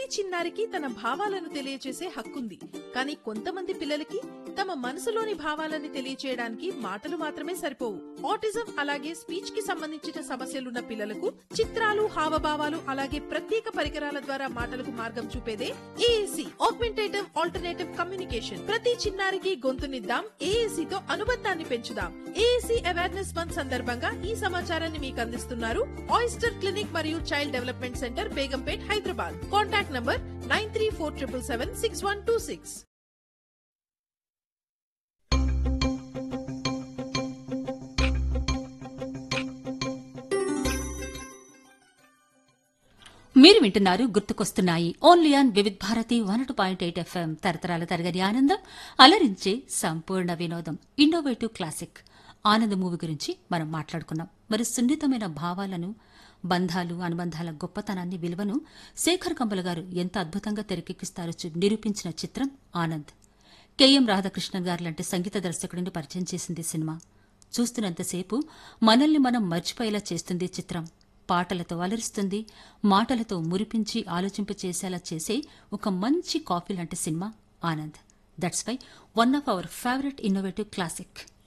చిన్నారికి తన భావాలను తెలియచేసే హక్కుంది కానీ కొంతమంది పిల్లలకి తమ మనసులోని భావాలని తెలియచేయడానికి మాటలు మాత్రమే సరిపోవు ఆటిజం అలాగే స్పీచ్ కి సంబంధించిన సమస్యలున్న పిల్లలకు చిత్రాలు హావభావాలు అలాగే ప్రత్యేక పరికరాల ద్వారా మాటలకు మార్గం చూపేదే ఏఏసి ఆగ్మెంటేటివ్ ఆల్టర్నేటివ్ కమ్యూనికేషన్ ప్రతి చిన్నారికి గొంతునిద్దాం ఏఏసి తో అనుబంధాన్ని పెంచుదాం ఏఏసి అవేర్నెస్ మంత్ సందర్భంగా ఈ సమాచారాన్ని మీకు అందిస్తున్నారు ఆయిస్టర్ క్లినిక్ మరియు child development centre Begumpet Hyderabad contact number nine three four triple seven six one two six మీరు వింటున్నారు గుర్తుకొస్తున్నాయి only on Vividh Bharati one two point eight FM తరతరాల తరగతి ఆనందం అలరించే సంపూర్ణ వినోదం ఇన్నోవేటివ్ క్లాసిక్ ఆనంద మూవీ గురించి మనం మాట్లాడుకున్నాం మరి సున్నితమైన భావాలను బంధాలు అనుబంధాల గొప్పతనాన్ని విలువను శేఖర్ కంబల గారు ఎంత అద్భుతంగా తెరకెక్కిస్తారో చూ- నిరూపించిన చిత్రం ఆనంద్ కెఎం రాధాకృష్ణన్ గారు లాంటి సంగీత దర్శకుడిని పరిచయం చేసింది సినిమా చూస్తున్నంతసేపు మనల్ని మనం మర్చిపోయేలా చేస్తుంది చిత్రం పాటలతో అలరిస్తుంది మాటలతో మురిపించి ఆలోచింపచేసేలా చేసే ఒక మంచి కాఫీ లాంటి cinema Anand that's why one of our favourite innovative classic